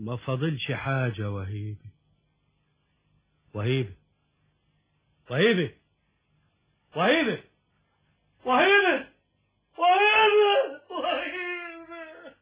ما فاضلش حاجة وهيبة وهيبة وهيبة وهيبة وهيبة وهيبة وهيبة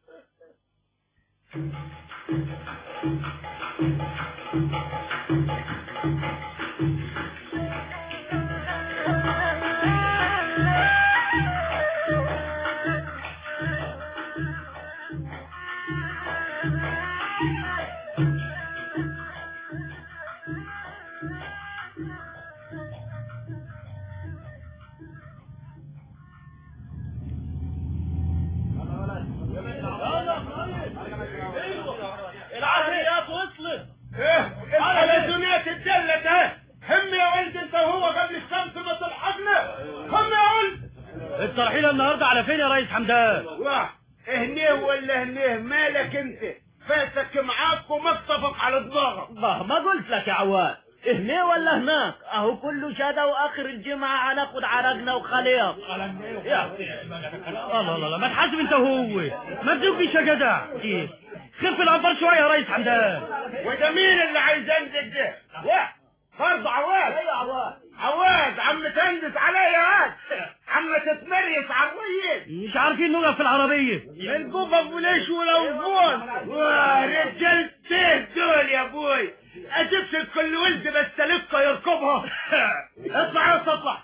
العربيات وصلت ايه الحلزونات اتدلت اهي هم يا ولد انت وهو قبل الشمس ما تلحقنا هم يا ولد الترحيلة النهاردة على فين يا ريس حمدان واه هنيه ولا هنيه مالك انت فاتك معاك ومتفق على دماغك ما ما قلت لك يا عواد هنا ولا هناك اهو كله شدا واخر الجمعة هناخد عرقنا وخليط يا الله الله الله ما تحاسب انت وهو ما تزوجيش يا جدع إيه؟ خف العنبر شوية يا ريس حمدان وده مين اللي عايز ينزل ده واه برضه عواد عواد عم تندس عليا هاد عم تتمريس على الريس مش عارفين نوقف في العربية الجوفة وليش ولوفون ورجال تيه دول يا ابوي اتبسل كل ولد بستلقى يركبها اطلع يا اطلع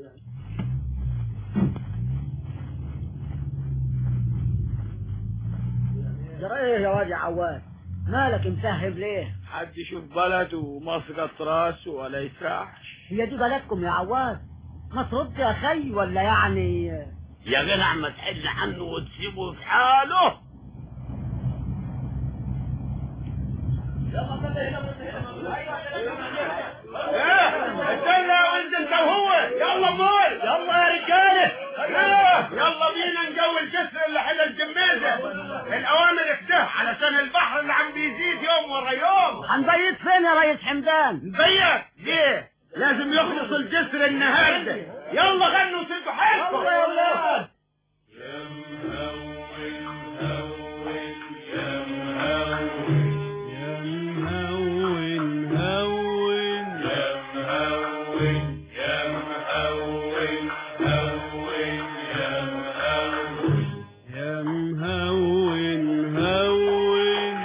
جرى ايه يا واد يا عواد مالك مسهب ليه حد يشوف بلد ومسقط راسه ولا يسرحش هي دي بلدكم يا عواد ما ترد يا خي ولا يعني يا جدع ما تحل عنه وتسيبه في حاله استنى يا ولد انت وهو يلا مول يلا يا رجاله ايوه يلا بينا نجو الجسر اللي حل الجمازه الاوامر كده علشان البحر اللي عم بيزيد يوم ورا يوم هنبيت فين يا ريس حمدان نبيت ليه لازم يخلص الجسر النهارده يلا غنوا سيبوا حالكم يلا يا ولاد يا مهون هون يا مهون هون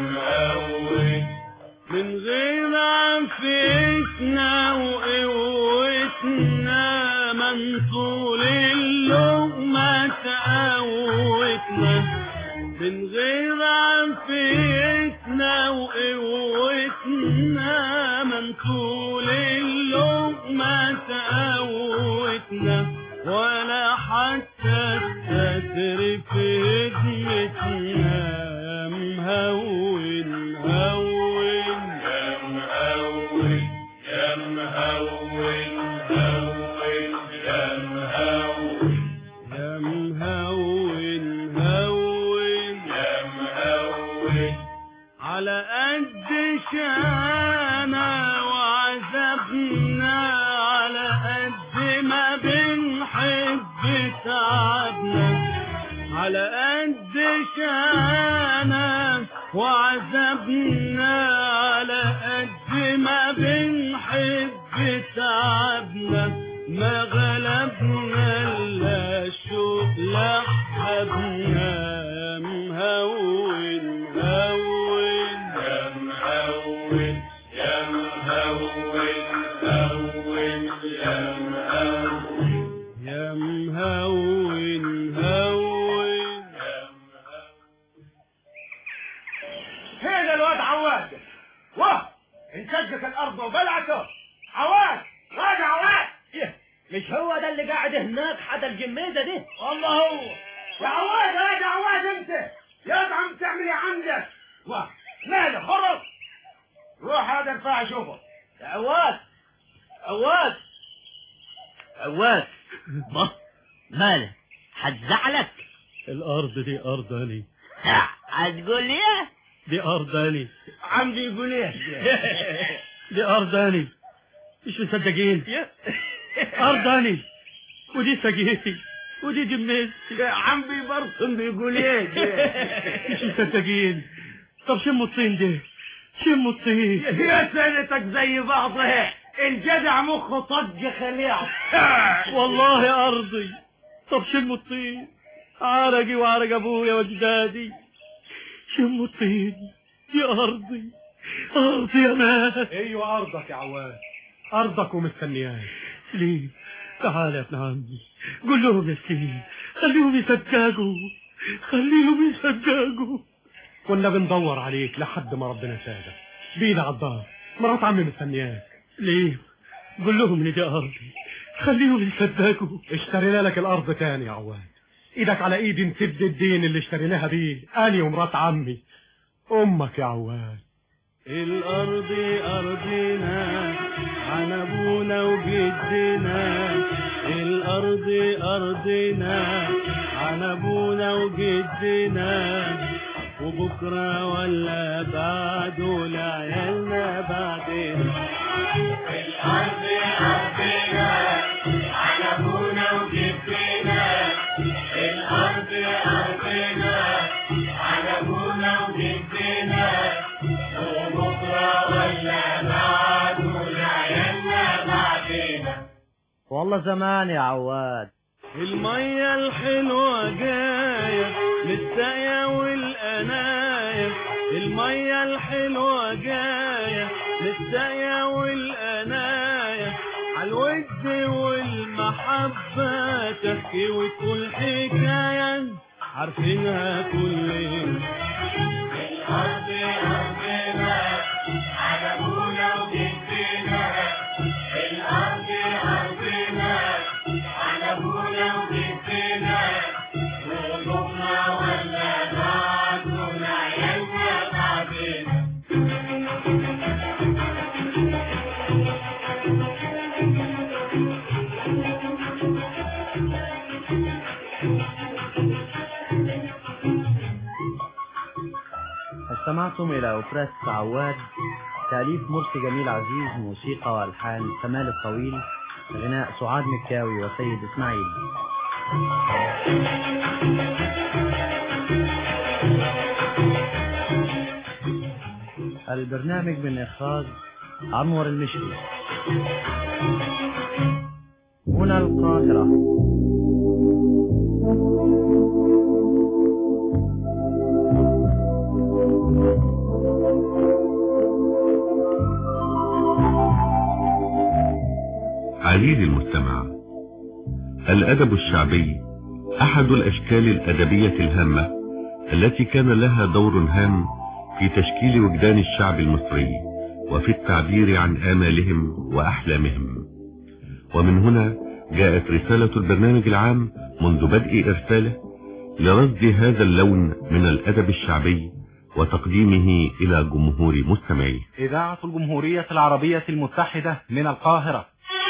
من غير عفتنا وقوتنا من طول اللقمة تقوتنا من غير عفتنا وقوتنا من طول اللقمة تقوتنا ولا حتى الستر في هدمتنا مهون هون يا مهون هون على قد شانا وعذبنا على قد ما بنحب تعبنا على قد شانا وعذبنا على قد ما بنحب تعبنا ما غلبنا الا الشوق لحبنا مهون هون يا مهون هون فين الواد عواد واه انشقت الارض وبلعته عواد واد عواد مش هو ده اللي قاعد هناك حدا الجميزة دي والله هو يا عواد يا عواد انت يا عم تعمل ايه عندك واه ماله خرج روح هذا ارفع شوفه يا عواد عواد عواد ما مالك هتزعلك الارض دي ارضاني هتقول ايه دي ارضاني عمدي يقول ايه دي ارضاني مش مصدقين ارضاني ودي سجيتي ودي جميزتي عمي برسم بيقول ايه مش مصدقين طب شموا الطين ده شموا الطين يا سنتك زي بعضها الجدع مخه طج خليع والله ارضي طب شموا الطين عرقي وعرق ابويا واجدادي شموا الطين يا ارضي ارضي يا ناس ايوه ارضك يا عواد ارضك ومستنياك ليه تعال يا ابن عمي قول لهم يا سليم خليهم يسجاجوا خليهم يسجاجوا كنا بندور عليك لحد ما ربنا ساعدك بينا عالدار مرات عمي مستنياك ليه قول لهم ان دي ارضي خليهم يسجاجوا اشترينا لك الارض تاني يا عواد ايدك على ايدي نسد الدين اللي اشتريناها بيه اني ومرات عمي امك يا عواد الأرض أرضنا عن أبونا وجدنا الأرض أرضنا عن أبونا وجدنا وبكرة ولا بعده لعيالنا بعدين الأرض أرضنا عن أبونا وجدنا الأرض أرضنا عن أبونا وجدنا وبكرة ولا بعده لعيالنا بعدنا والله زمان يا عواد المية الحلوة جاية للسقيا والقناية المية الحلوة جاية للسقيا والقناية عالود والمحبة تحكي وتقول حكاية عارفينها كلنا الأرض أرضنا على أبونا وجدنا الأرض أرضنا على أبونا وجدنا وبكرة ولا بعده لعيالنا بعدنا استمعتم إلى أوبريت عواد تأليف مرسي جميل عزيز موسيقى وألحان كمال الطويل غناء سعاد مكاوي وسيد إسماعيل البرنامج من إخراج أنور المشري هنا القاهرة عزيزي المستمع الأدب الشعبي أحد الأشكال الأدبية الهامة التي كان لها دور هام في تشكيل وجدان الشعب المصري وفي التعبير عن آمالهم وأحلامهم ومن هنا جاءت رسالة البرنامج العام منذ بدء إرساله لرصد هذا اللون من الأدب الشعبي وتقديمه إلى جمهور مستمعيه إذاعة الجمهورية العربية المتحدة من القاهرة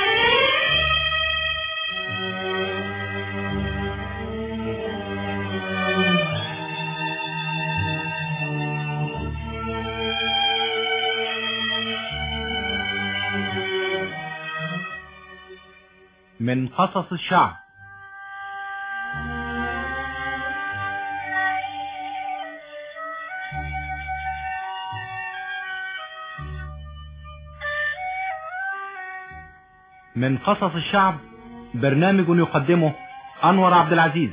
من قصص الشعب من قصص الشعب برنامج يقدمه أنور عبد العزيز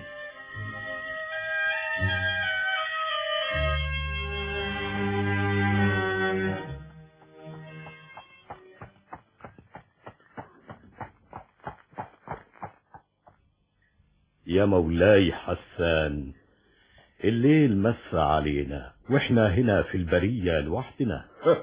يا مولاي حسان الليل مس علينا واحنا هنا في البرية لوحدنا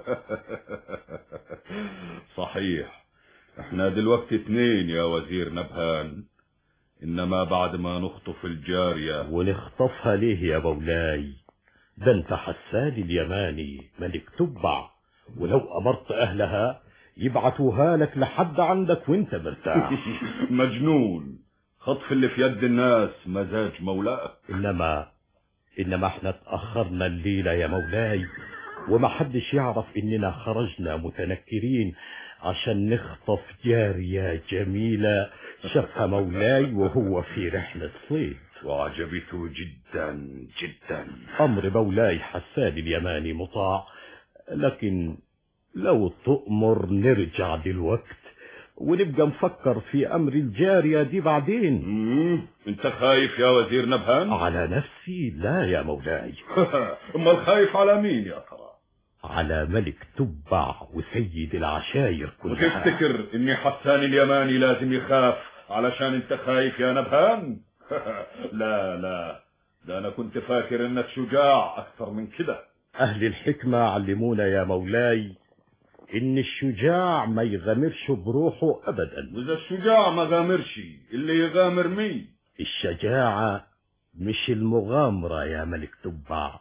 صحيح احنا دلوقتي اتنين يا وزير نبهان انما بعد ما نخطف الجارية ونخطفها ليه يا مولاي ده انت حسان اليماني ملك تبع ولو امرت اهلها يبعتوها لك لحد عندك وانت مرتاح مجنون خطف اللي في يد الناس مزاج مولاه انما انما احنا اتأخرنا الليلة يا مولاي وما حدش يعرف اننا خرجنا متنكرين عشان نخطف جارية جميلة شافها مولاي وهو في رحلة صيد وعجبته جدا جدا أمر مولاي حسان اليماني مطاع لكن لو تؤمر نرجع دلوقت ونبقى نفكر في أمر الجارية دي بعدين مم. انت خايف يا وزير نبهان على نفسي لا يا مولاي امال خايف على مين يا ترى على ملك تبع وسيد العشاير كلها وتفتكر اني حسان اليماني لازم يخاف علشان انت خايف يا نبهان لا لا ده انا كنت فاكر انك شجاع اكثر من كده أهل الحكمة علمونا يا مولاي إن الشجاع ما يغامرش بروحه أبدا واذا الشجاع ما غامرش اللي يغامر مين الشجاعة مش المغامرة يا ملك تبع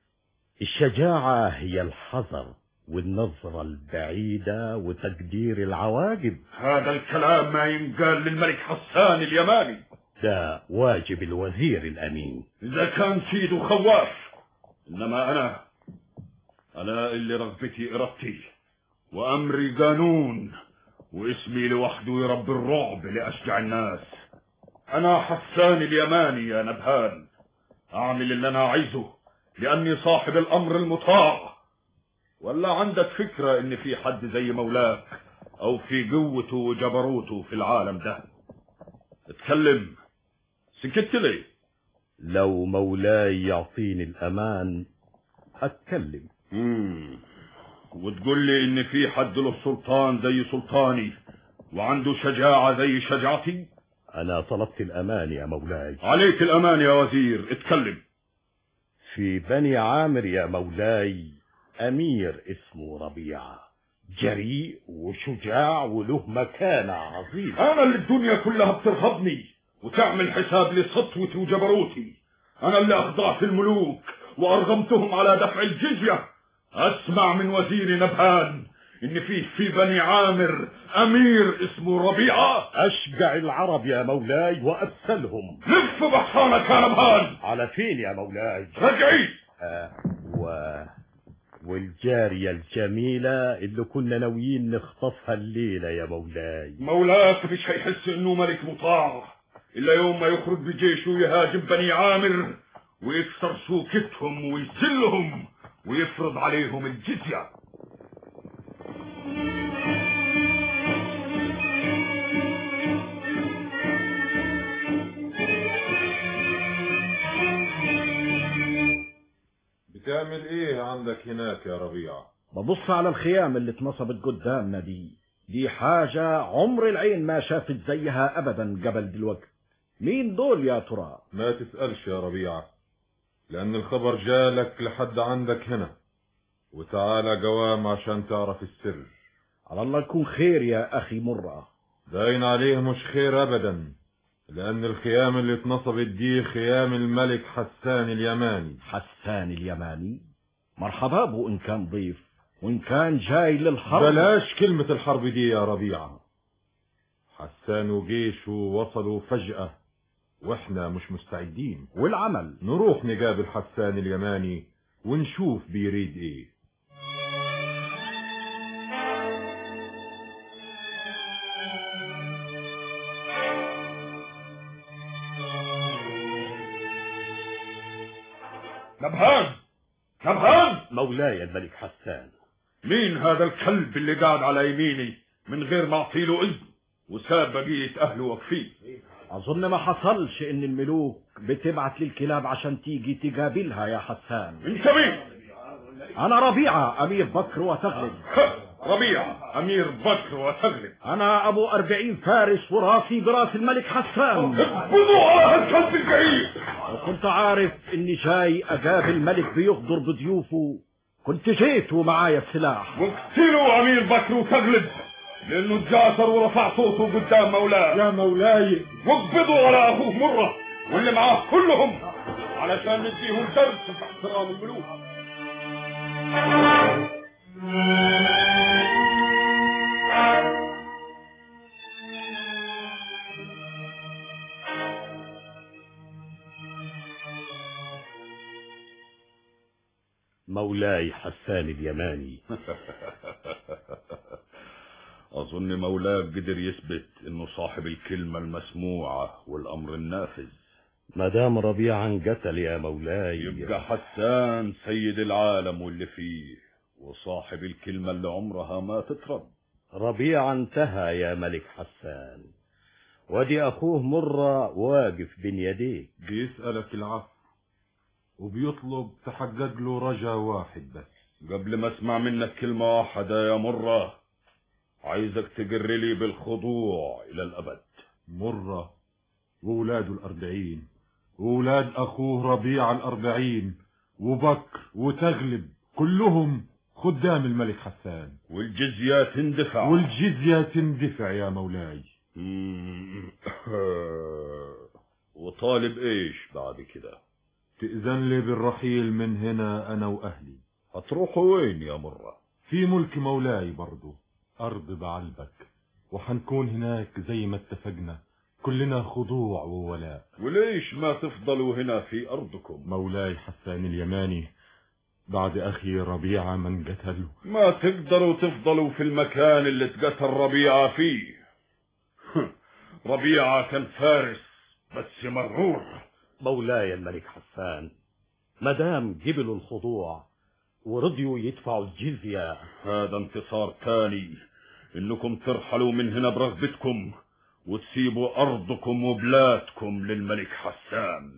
الشجاعة هي الحذر والنظرة البعيدة وتقدير العواقب هذا الكلام ما ينقال للملك حسان اليماني ده واجب الوزير الأمين إذا كان سيده خواف إنما أنا أنا اللي رغبتي إرادتي وأمري قانون واسمي لوحده يربي الرعب لأشجع الناس أنا حسان اليماني يا نبهان أعمل اللي أنا عايزه لأني صاحب الأمر المطاع ولا عندك فكرة إن في حد زي مولاك أو في قوته وجبروته في العالم ده اتكلم سكت ليه لو مولاي يعطيني الأمان أتكلم مم. وتقول لي ان في حد له سلطان زي سلطاني وعنده شجاعة زي شجاعتي أنا طلبت الأمان يا مولاي عليك الامان يا وزير اتكلم في بني عامر يا مولاي أمير اسمه ربيعة جريء وشجاع وله مكانة عظيمة انا اللي الدنيا كلها بترهبني وتعمل حساب لسطوتي وجبروتي انا اللي اخضعت الملوك وارغمتهم على دفع الجزية اسمع من وزير نبهان ان فيه في بني عامر امير اسمه ربيعة أشجع العرب يا مولاي وأبسلهم لف بحصانك يا نبهان على فين يا مولاي رجعي آه و... والجارية الجميلة اللي كنا ناويين نخطفها الليلة يا مولاي مولاك مش هيحس انه ملك مطاع الا يوم ما يخرج بجيشه يهاجم بني عامر ويكسر سوكتهم ويذلهم ويفرض عليهم الجزية بتعمل ايه عندك هناك يا ربيع ببص على الخيام اللي اتنصبت قدامنا دي دي حاجة عمر العين ما شافت زيها أبدا قبل دلوقت مين دول يا ترى ما تسألش يا ربيع لأن الخبر جالك لحد عندك هنا وتعالى قوام عشان تعرف السر على الله يكون خير يا أخي مرة باين عليه مش خير أبدا لأن الخيام اللي اتنصبت دي خيام الملك حسان اليماني حسان اليماني مرحبا بو إن كان ضيف وإن كان جاي للحرب بلاش كلمة الحرب دي يا ربيعة حسان وجيشه وصلوا فجأة واحنا مش مستعدين والعمل نروح نقابل حسان اليماني ونشوف بيريد ايه نبهان نبهان مولاي الملك حسان مين هذا الكلب اللي قاعد على يميني من غير ما اعطيله اذن وساب بقية اهله واقفين أظن ما حصلش إن الملوك بتبعت للكلاب عشان تيجي تقابلها يا حسان انت مين أنا ربيعة أمير بكر وتغلب ربيع امير بكر وتغلب أنا أبو أربعين فارس وراسي براس الملك حسان خذوا على هالكلب الجعيد وكنت عارف إني جاي أقابل ملك بيغدر بضيوفه كنت جيت ومعايا السلاح واقتلوا امير بكر وتغلب لانه اتجاسر ورفع صوته قدام مولاه يا مولاي واقبضوا على اخوه مره واللي معاه كلهم علشان نديهم درس في احترام الملوك مولاي حسان اليماني اظن مولاك قدر يثبت انه صاحب الكلمة المسموعة والامر النافذ مدام ربيعة انقتل يا مولاي يبقى حسان سيد العالم واللي فيه وصاحب الكلمة اللي عمرها ما تترد ربيعة انتهى يا ملك حسان ودي أخوه مرة واقف بين يديك بيسألك العفو وبيطلب تحقق له رجا واحد بس قبل ما اسمع منك كلمة واحدة يا مرة عايزك تقر لي بالخضوع إلى الأبد مرة وولاده الأربعين وولاد أخوه ربيع الأربعين وبكر وتغلب كلهم خدام الملك حسان والجزية تندفع والجزية تندفع يا مولاي مم. وطالب ايش بعد كده تأذن لي بالرحيل من هنا أنا وأهلي هتروحوا وين يا مرة في ملك مولاي برضو أرض بعلبك وحنكون هناك زي ما اتفقنا كلنا خضوع وولاء وليش ما تفضلوا هنا في أرضكم مولاي حسان اليماني بعد أخي ربيعة من قتل ما تقدروا تفضلوا في المكان اللي اتقتل ربيعة فيه ربيعة كان فارس بس مرور مولاي الملك حسان مدام قبلوا الخضوع ورضيوا يدفعوا الجزية هذا انتصار تاني انكم ترحلوا من هنا برغبتكم وتسيبوا ارضكم وبلادكم للملك حسان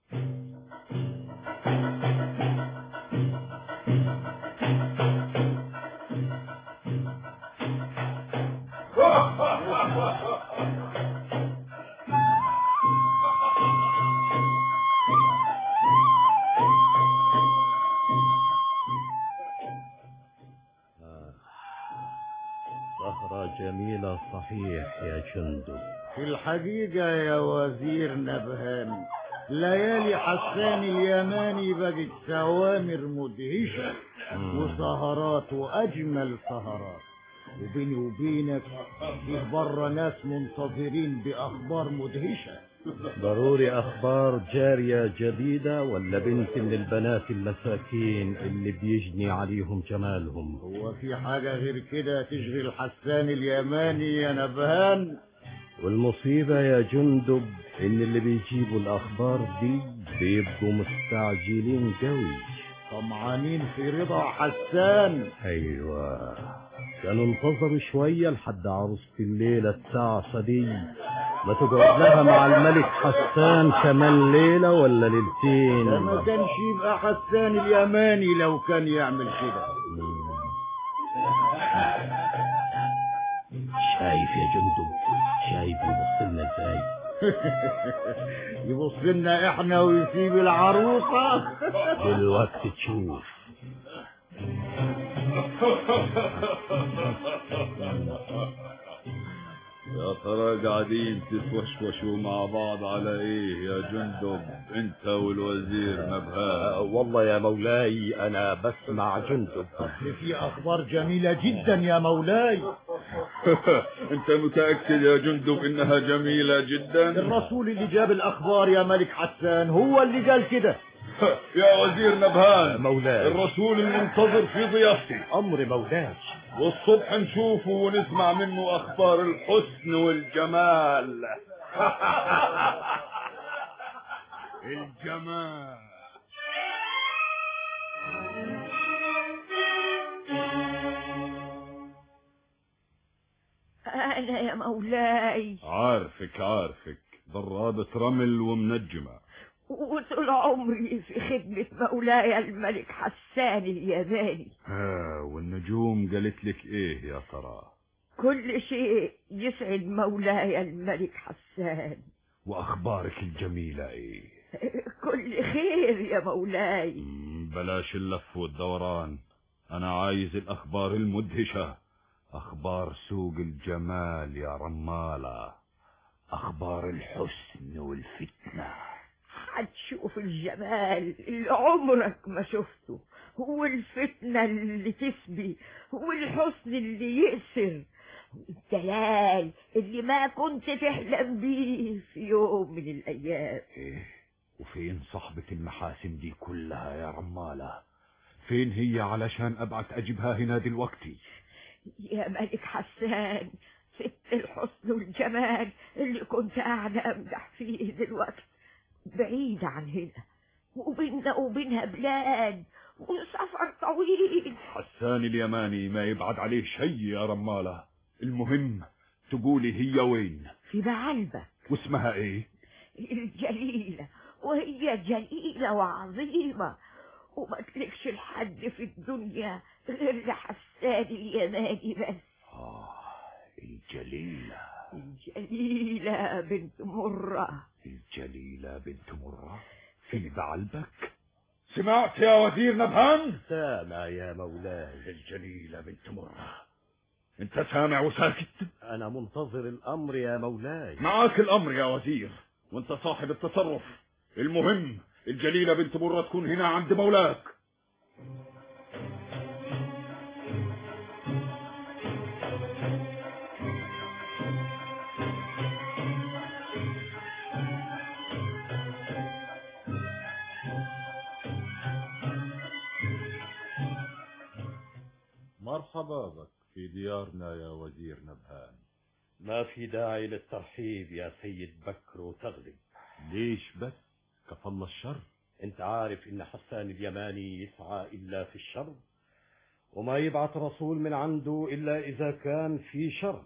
سهرة جميلة صحيح يا جندب في الحقيقة يا وزير نبهان ليالي حسان اليماني بقت سوامر مدهشة وسهرات وأجمل سهرات وبيني وبينك فيه بره ناس منتظرين بأخبار مدهشة ضروري أخبار جارية جديدة ولا بنت من البنات المساكين اللي بيجني عليهم جمالهم هو في حاجة غير كده تشغل حسان اليماني يا نبهان والمصيبة يا جندب إن اللي بيجيبوا الأخبار دي بيبقوا مستعجلين قوي طمعانين في رضا حسان أيوة كانوا انتظروا شوية لحد عروسة الليلة التعصة دي ما تقعد لها مع الملك حسان كمان ليلة ولا ده ليلتين ما كانش يبقى حسان اليماني لو كان يعمل كده شايف يا جندب شايف يبص لنا ازاي يبص لنا احنا ويسيب العروسة دلوقتي تشوف يا ترى قاعدين تتوشوشوا مع بعض على ايه يا جندب انت والوزير نبهان والله يا مولاي انا بسمع جندب في اخبار جميلة جدا يا مولاي انت متأكد يا جندب انها جميلة جدا الرسول اللي جاب الاخبار يا ملك حسان هو اللي قال كده يا وزير نبهان مولاي الرسول المنتظر في ضيافتي امر مولاي والصبح نشوفه ونسمع منه اخبار الحسن والجمال الجمال أنا يا مولاي عارفك عارفك ضرابة رمل ومنجمة وطول عمري في خدمة مولاي الملك حسان اليماني ها والنجوم قالت لك ايه يا ترى كل شيء يسعد مولاي الملك حسان واخبارك الجميلة ايه كل خير يا مولاي مم، بلاش اللف والدوران انا عايز الاخبار المدهشة اخبار سوق الجمال يا رمالة اخبار الحسن والفتنة هتشوف الجمال اللي عمرك ما شفته والفتنة اللي تسبي والحسن اللي يأسر والدلال اللي ما كنت تحلم بيه في يوم من الأيام ايه وفين صاحبة المحاسن دي كلها يا رمالة فين هي علشان ابعت اجيبها هنا دلوقتي يا ملك حسان ست الحسن والجمال اللي كنت قاعدة أمدح فيه دلوقتي بعيدة عن هنا وبيننا وبينها بلاد وسفر طويل حسان اليماني ما يبعد عليه شيء يا رمالة المهم تقولي هي وين في بعلبك واسمها ايه الجليلة وهي جليلة وعظيمة وما تلكش لحد في الدنيا غير لحسان اليماني بس الجليلة الجليلة بنت مرة الجليلة بنت مرة في بعلبك سمعت يا وزير نبهان سامع يا مولاي الجليلة بنت مرة انت سامع وساكت انا منتظر الامر يا مولاي معاك الامر يا وزير وانت صاحب التصرف المهم الجليلة بنت مرة تكون هنا عند مولاك مرحبا بك في ديارنا يا وزير نبهان ما في داعي للترحيب يا سيد بكر وتغلب ليش بس كفل الشر انت عارف ان حسان اليماني يسعى الا في الشر وما يبعث رسول من عنده الا اذا كان في شر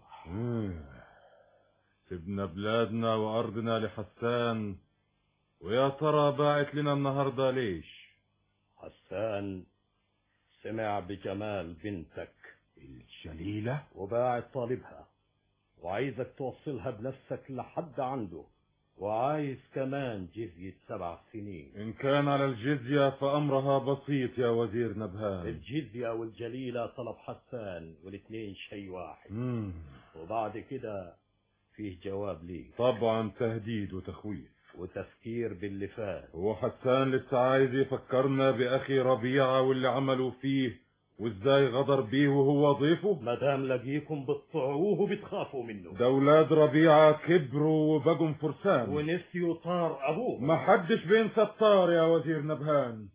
سبنا بلادنا وارضنا لحسان ويا ترى باعت لنا النهارده ليش حسان سمع بجمال بنتك الجليلة وباعت طالبها وعايزك توصلها بنفسك لحد عنده وعايز كمان جزية سبع سنين إن كان على الجزية فأمرها بسيط يا وزير نبهان الجزية والجليلة طلب حسان والاثنين شيء واحد مم. وبعد كده فيه جواب ليه طبعا تهديد وتخويف وتفكير باللي فات هو حسان لسه عايز يفكرنا بأخي ربيعة واللي عملوا فيه وازاي غدر بيه وهو ضيفه مدام لقيكم بتطيعوه وبتخافوا منه ده ولاد ربيعة كبروا وبقوا فرسان ونسيوا طار ابوه ما حدش بينسى الطار يا وزير نبهان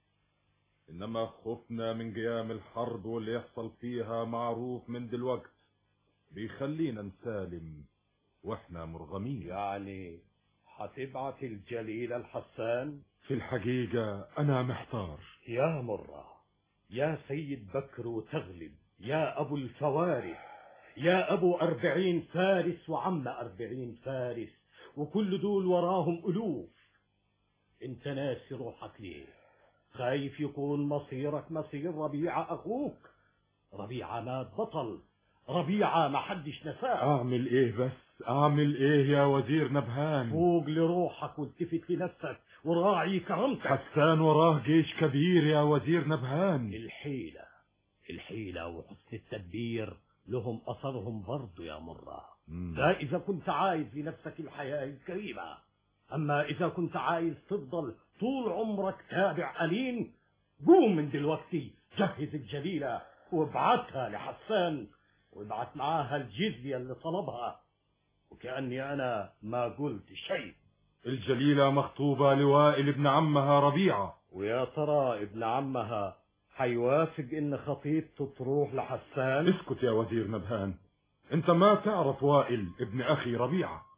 انما خوفنا من قيام الحرب واللي يحصل فيها معروف من دلوقت بيخلينا نسالم واحنا مرغمين يعني هتبعت الجليلة الحسان في الحقيقة انا محتار يا مرة يا سيد بكر وتغلب يا أبو الفوارس يا أبو أربعين فارس وعم أربعين فارس وكل دول وراهم ألوف انت ناسي روحك ليه خايف يكون مصيرك مصير ربيعة أخوك ربيعة مات بطل ربيعة ما حدش نساه اعمل ايه بس اعمل ايه يا وزير نبهان فوق لروحك والتفت لنفسك وراعي كرامتك حسان وراه جيش كبير يا وزير نبهان الحيلة الحيلة وحسن التدبير لهم أثرهم برضو يا مرة ده إذا كنت عايز لنفسك الحياة الكريمة أما إذا كنت عايز تفضل طول عمرك تابع ألين قوم من دلوقتي جهز الجليلة وابعتها لحسان وابعت معاها الجزية اللي طلبها وكأني أنا ما قلت شيء الجليلة مخطوبة لوائل ابن عمها ربيعة ويا ترى ابن عمها حيوافق ان خطيبته تروح لحسان اسكت يا وزير نبهان انت ما تعرف وائل ابن اخي ربيعة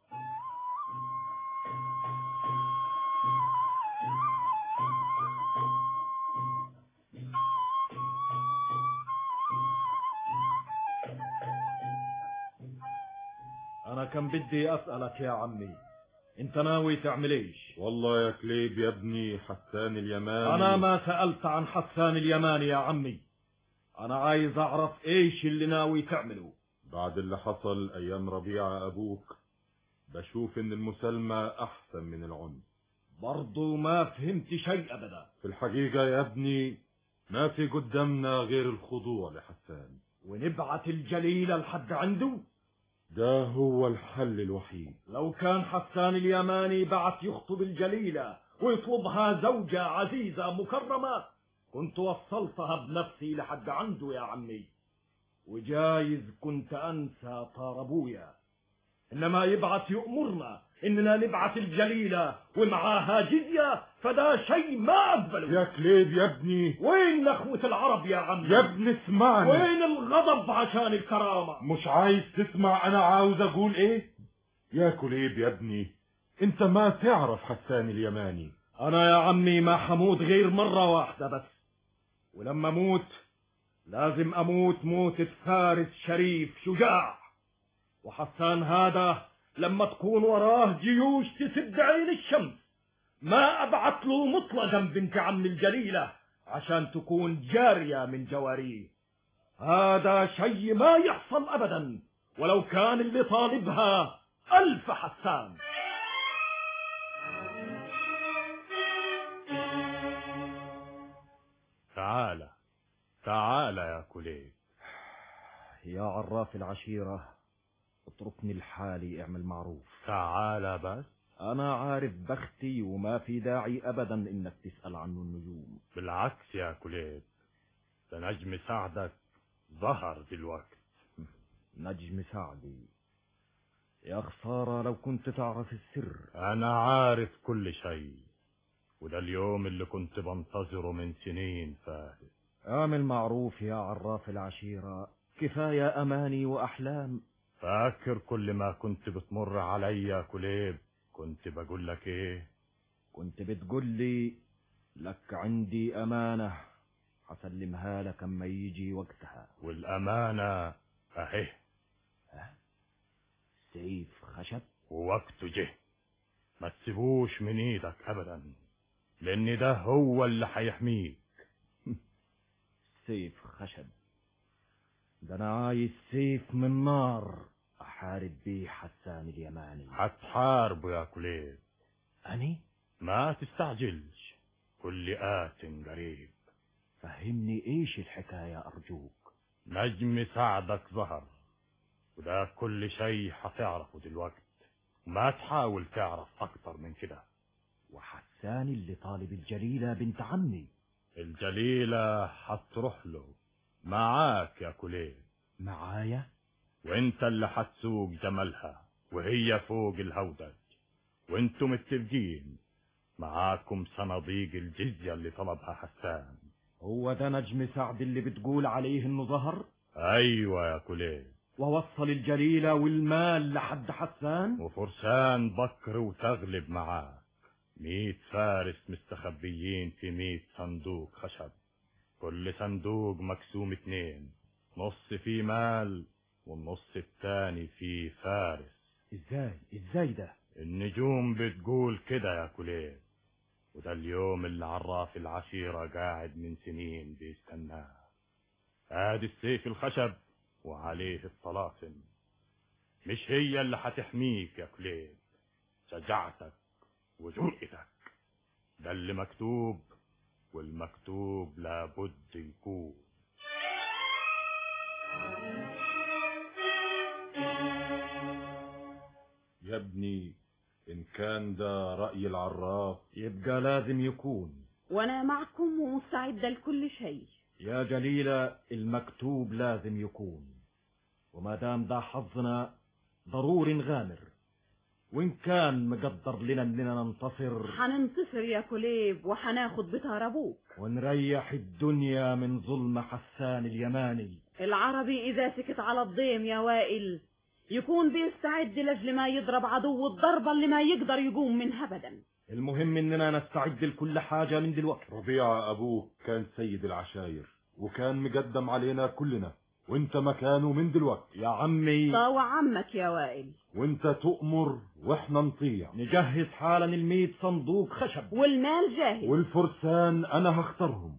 انا كان بدي اسألك يا عمي انت ناوي تعمل ايش والله يا كليب يا ابني حسان اليماني انا ما سألت عن حسان اليماني يا عمي انا عايز اعرف ايش اللي ناوي تعمله بعد اللي حصل ايام ربيعة ابوك بشوف ان المسالمة احسن من العنف برضو ما فهمت شيء ابدا في الحقيقة يا ابني ما في قدامنا غير الخضوع لحسان ونبعت الجليلة لحد عنده ده هو الحل الوحيد لو كان حسان اليماني بعت يخطب الجليلة ويطلبها زوجة عزيزة مكرمة كنت وصلتها بنفسي لحد عنده يا عمي وجايز كنت أنسى طار أبويا إنما يبعث يأمرنا إننا نبعث الجليلة ومعاها جزية فده شيء ما أقبله يا كليب يا ابني وين نخوة العرب يا عمي يا ابني اسمعني وين الغضب عشان الكرامة مش عايز تسمع انا عاوز اقول ايه يا كليب يا ابني انت ما تعرف حسان اليماني انا يا عمي ما حموت غير مرة واحدة بس ولما اموت لازم اموت موتة فارس شريف شجاع وحسان هذا لما تكون وراه جيوش تسد عين الشمس ما ابعث له مطلقا بنت عم الجليلة عشان تكون جارية من جواريه هذا شيء ما يحصل ابدا ولو كان اللي طالبها الف حسان تعال تعال يا كليب يا عراف العشيرة اتركني لحالي اعمل معروف تعال بس انا عارف بختي وما في داعي ابدا انك تسأل عنه النجوم بالعكس يا كليب ده نجم سعدك ظهر دلوقت نجم سعدي يا خسارة لو كنت تعرف السر انا عارف كل شيء وده اليوم اللي كنت بنتظره من سنين فاتت اعمل معروف يا عراف العشيرة كفاية اماني واحلام فاكر كل ما كنت بتمر عليا يا كليب كنت بقول لك ايه كنت بتقول لي لك عندي امانة هسلمها لك اما يجي وقتها والامانة اهي سيف خشب ووقته جه ما تسيبوش من ايدك ابدا لان ده هو اللي هيحميك سيف خشب ده انا عايز سيف من نار احارب بيه حسان اليماني هتحاربه يا كليب اني ما تستعجلش كل آت قريب فهمني ايش الحكاية ارجوك نجم سعدك ظهر وده كل شيء هتعرفه دلوقت ما تحاول تعرف اكتر من كده وحسان اللي طالب الجليلة بنت عمي الجليلة هتروح له معاك يا كليب معايا وانت اللي هتسوق جمالها وهي فوق الهودج وانتم متفقين معاكم صناديق الجزية اللي طلبها حسان هو ده نجم سعد اللي بتقول عليه انه ظهر ايوه يا كليب ووصل الجليلة والمال لحد حسان وفرسان بكر وتغلب معاك ميت فارس مستخبيين في ميت صندوق خشب كل صندوق مقسوم اتنين نص فيه مال والنص التاني فيه فارس ازاي ازاي ده النجوم بتقول كده يا كليب وده اليوم اللي عراف العشيرة قاعد من سنين بيستناه ادي السيف الخشب وعليه الطلاسم مش هي اللي هتحميك يا كليب شجاعتك وجرأتك ده اللي مكتوب والمكتوب لابد يكون يا ابني ان كان ده رأي العراف يبقى لازم يكون وانا معكم ومستعدة لكل شيء يا جليلة المكتوب لازم يكون وما دام ده حظنا ضروري نغامر وإن كان مقدر لنا إننا ننتصر حننتصر يا كليب وحناخد بتار ابوك ونريح الدنيا من ظلم حسان اليماني العربي اذا سكت على الضيم يا وائل يكون بيستعد لاجل ما يضرب عدو الضربة اللي ما يقدر يقوم منها ابدا المهم إننا نستعد لكل حاجة من دلوقتي ربيعة أبوك كان سيد العشاير وكان مقدم علينا كلنا وانت مكانه من دلوقتي يا عمي طاوع عمك يا وائل وانت تؤمر واحنا نطيع نجهز حالا الميت صندوق خشب والمال جاهز والفرسان انا هختارهم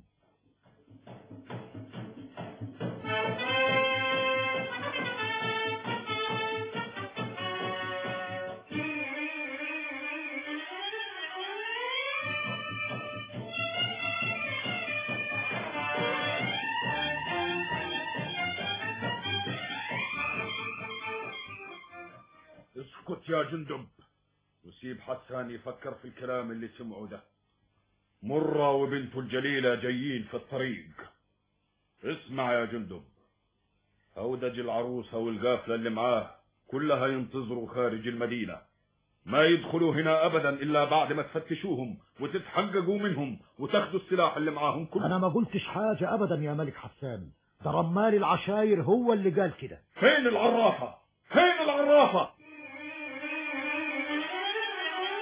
اسكت يا جندب وسيب حسان يفكر في الكلام اللي سمعه ده مرة وبنته الجليلة جايين في الطريق اسمع يا جندب هودج العروسة والقافلة اللي معاه كلها ينتظروا خارج المدينة ما يدخلوا هنا ابدا الا بعد ما تفتشوهم وتتحققوا منهم وتاخدوا السلاح اللي معاهم كله انا ما قلتش حاجة ابدا يا ملك حسان ده رمال العشاير هو اللي قال كده فين العرافة فين العرافة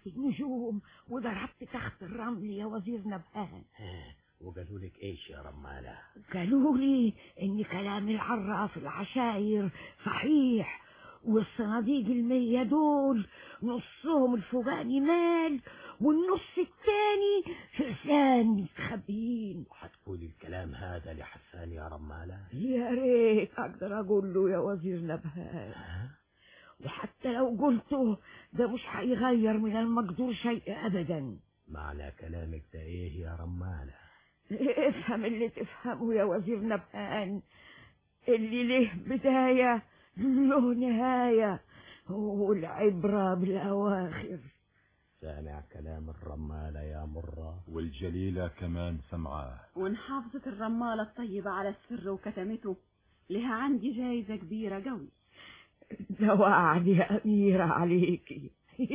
شفت النجوم وضربت تحت الرمل يا وزير نبهان وقالوا لك ايش يا رمالة قالوا لي ان كلام العراف العشاير صحيح والصناديق المية دول نصهم الفوقاني مال والنص التاني فرسان متخبيين هتقولي الكلام هذا لحسان يا رمالة يا ريت اقدر اقول له يا وزير نبهان وحتى لو قلته ده مش هيغير من المقدور شيء ابدا معنى كلامك ده ايه يا رمالة افهم اللي تفهمه يا وزير نبهان اللي له بداية له نهاية والعبرة بالأواخر سامع كلام الرمالة يا مرة والجليلة كمان سمعاه وان حافظت الرمالة الطيبة على السر وكتمته لها عندي جايزة كبيرة قوي ده وعد يا أميرة عليكي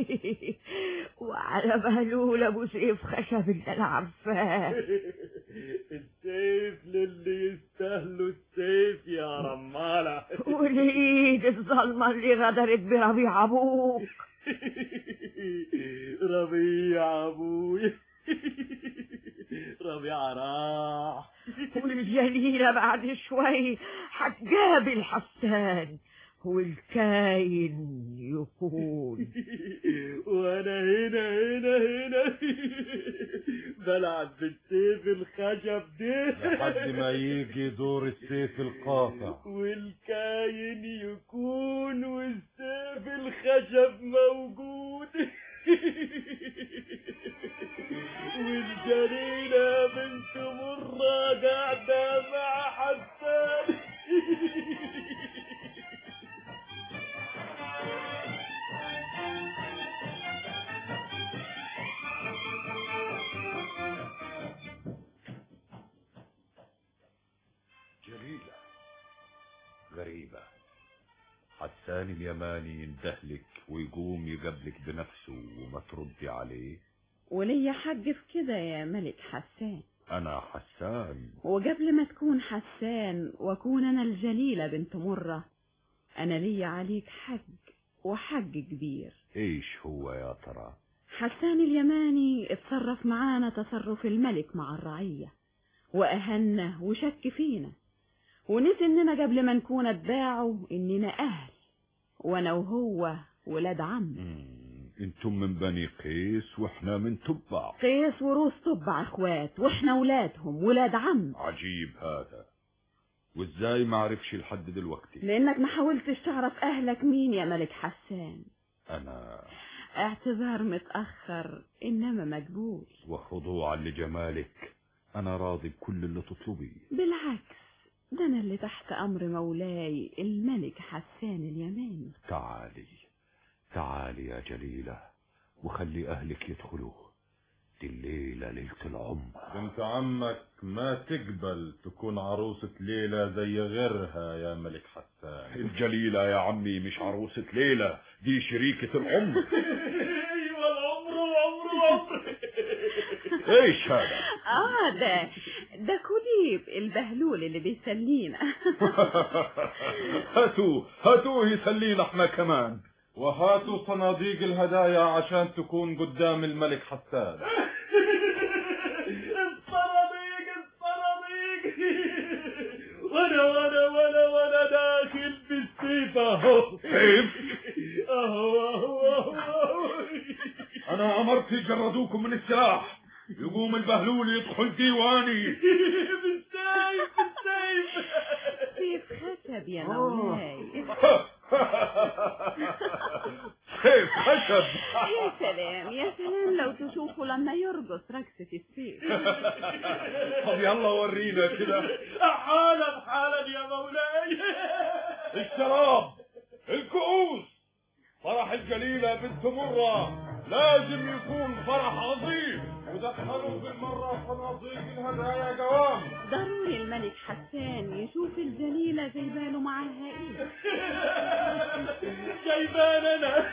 وعلى بهلول أبو سيف خشب اللي أنا عارفاه السيف للي يستاهلوا السيف يا رمالة والإيد الظلمة اللي غدرت بربيع أبوك ربيع أبوي ربيع راح والجليلة بعد شوي هتقابل حسان والكاين يكون وانا هنا هنا هنا بلعب بالسيف الخشب ده لحد ما يجي دور السيف القاطع والكاين يكون والسيف الخشب موجود والجليلة بنت مرة قاعدة مع حسان جليلة غريبة حسان اليماني يندهلك ويقوم يقابلك بنفسه وما تردي عليه وليا حق في كده يا ملك حسان أنا حسان وقبل ما تكون حسان واكون انا الجليلة بنت مرة انا ليا عليك حق وحق كبير إيش هو يا ترى حسان اليماني اتصرف معانا تصرف الملك مع الرعية وأهنا وشك فينا ونسي اننا قبل ما نكون اتباعه اننا اهل وانا وهو ولاد عم انتم من بني قيس واحنا من تبع قيس وروس طبع اخوات واحنا ولادهم ولاد عم عجيب هذا وازاي ما عرفش لحد دلوقتي لانك ما حاولتش تعرف اهلك مين يا ملك حسان انا اعتذار متأخر انما مقبول وخضوعا لجمالك انا راضي بكل اللي تطلبيه بالعكس ده انا اللي تحت امر مولاي الملك حسان اليماني تعالي تعالي يا جليلة وخلي أهلك يدخلوا دي الليلة ليلة العمر بنت عمك ما تقبل تكون عروسة ليلى زي غيرها يا ملك حسان الجليلة يا عمي مش عروسة ليلة دي شريكة العمر ايوه العمر وعمر وعمر ايش هذا اه ده ده كليب البهلول اللي بيسلينا هاتوه هاتوه يسلينا احنا كمان وهاتوا صناديق الهدايا عشان تكون قدام الملك حسان الصناديق الصناديق وانا وانا وانا وانا داخل بالسيف اهو سيف اهو اهو اهو اهو انا امرت يجردوكم من السلاح يقوم البهلول يدخل ديواني بالسيف بالسيف سيف خشب يا مولاي سيف خشب يا سلام يا سلام لو تشوفوا لما يرقص رقصة السيف طب يلا ورينا كده حالا حالا يا مولاي الشراب الكؤوس فرح الجليلة بنت مرة لازم يكون فرح عظيم ودخلوا بالمرة صناديق الهدايا قوام ضروري الملك حسان يشوف الجليلة جايباله معاها ايه جايبان انا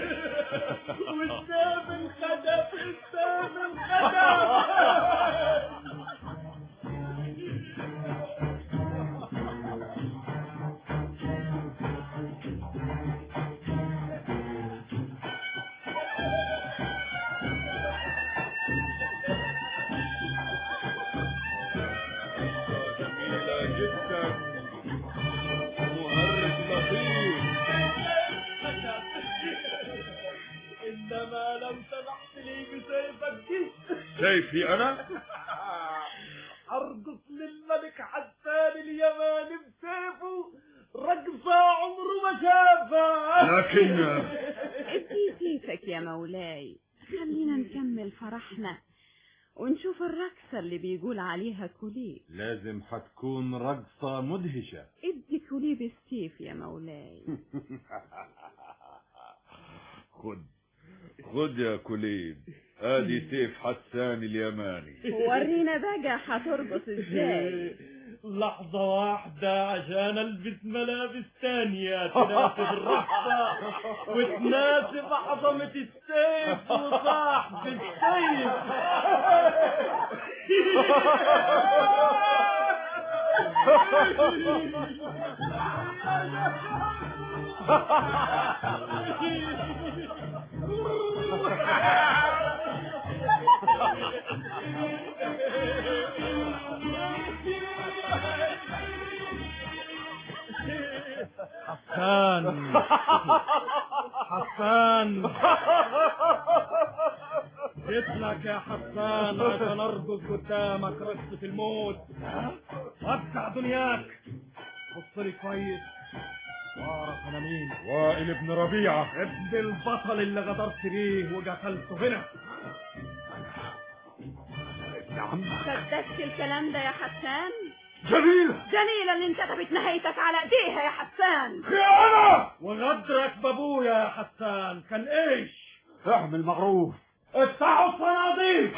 والسام الخدم السام الخدم سيفي انا ارقص للملك حسان اليماني بسيفه رقصة عمره ما شافها لكن ادي سيفك يا مولاي خلينا نكمل فرحنا ونشوف الرقصة اللي بيقول عليها كوليب لازم حتكون رقصة مدهشة ادي كوليب السيف يا مولاي خد خد يا كليب ادي سيف حسان اليماني ورينا بقى هترقص ازاي لحظة واحدة عشان البس ملابس تانية تناسب الرقصة وتناسب عظمة السيف وصاحب السيف حسان حسان جيت لك يا حسان عشان ارقص قدامك رقصة الموت وسع دنياك بص لي كويس واعرف انا مين وائل ابن ربيعة ابن البطل اللي غدرت بيه وقتلته هنا نعم صدقت الكلام ده يا حسان جميلة جميلة اللي انكتبت نهايتك على ايديها يا حسان خيانة وغدرك بابويا يا حسان كان ايش اعمل معروف افتحوا الصناديق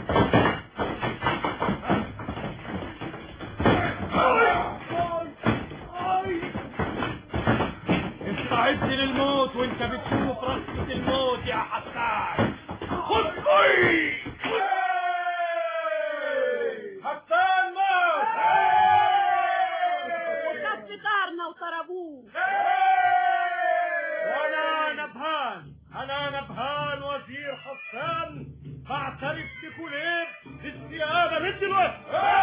استعد للموت وانت بتشوف رقصة الموت يا حسان خد طي حسان مات وخد طارنا وطربوه وانا نبهان انا نبهان وزير حسان اعترف بكوليب بالسيادة من دلوقتي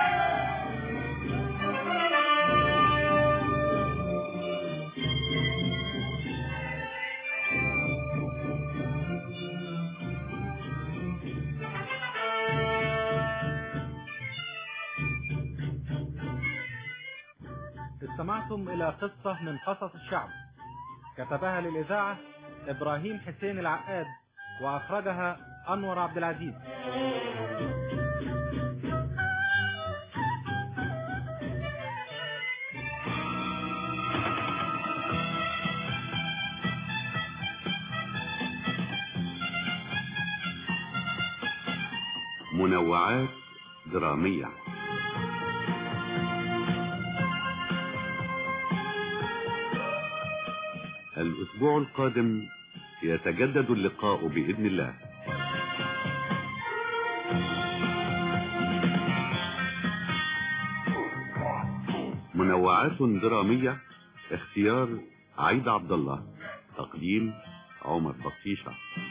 استمعتم إلى قصة من قصص الشعب كتبها للإذاعة إبراهيم حسين العقاد وأخرجها أنور عبد العزيز منوعات درامية الأسبوع القادم يتجدد اللقاء بإذن الله منوعات درامية اختيار عيد عبد الله تقديم عمر بطيشة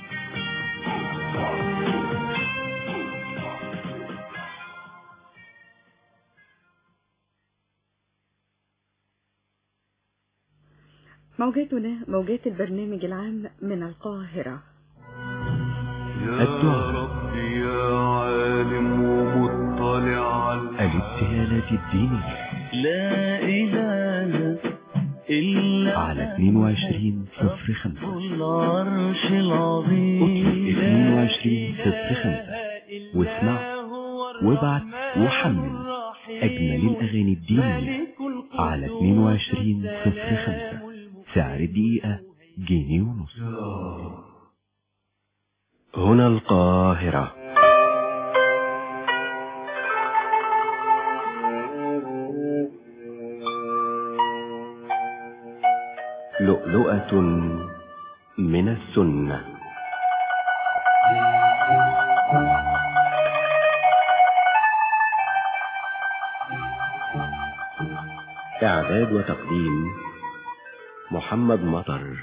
موجاتنا موجات البرنامج العام من القاهرة يا رب يا عالم ومطلع على الابتهالات الدينية لا إله إلا على 22 صفر 5 العرش العظيم 22 صفر 5 واسمع وابعت وحمل أجمل الأغاني الدينية على 22 صفر 5 سعر الدقيقة جنيه ونص هنا القاهرة لؤلؤة من السنة إعداد وتقديم محمد مطر